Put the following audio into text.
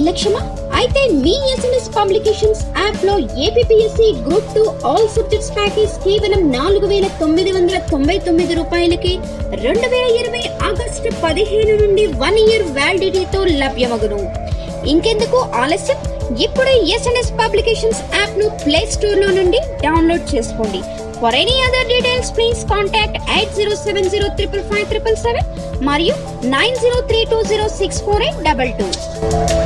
నిర్లక్ష్యమా అయితే మీ SMS publications app లో APSC group two all subjects package కేవలం నాలుగు వేల తొమ్మిది వందల తొంభై తొమ్మిది రూపాయలకి రెండు వేల ఇరవై ఆగస్టు పదిహేను నుండి వన్ ఇయర్ వ్యాలిడిటీతో లభ్యమగును ఇంకెందుకు ఆలస్యం ఇప్పుడే ఎస్ఎన్ఎస్ పబ్లికేషన్స్ యాప్ ను ప్లే స్టోర్ లో నుండి డౌన్లోడ్ చేసుకోండి for any other details please contact eight zero seven zero triple five triple seven మరియు nine zero three two zero six four eight double two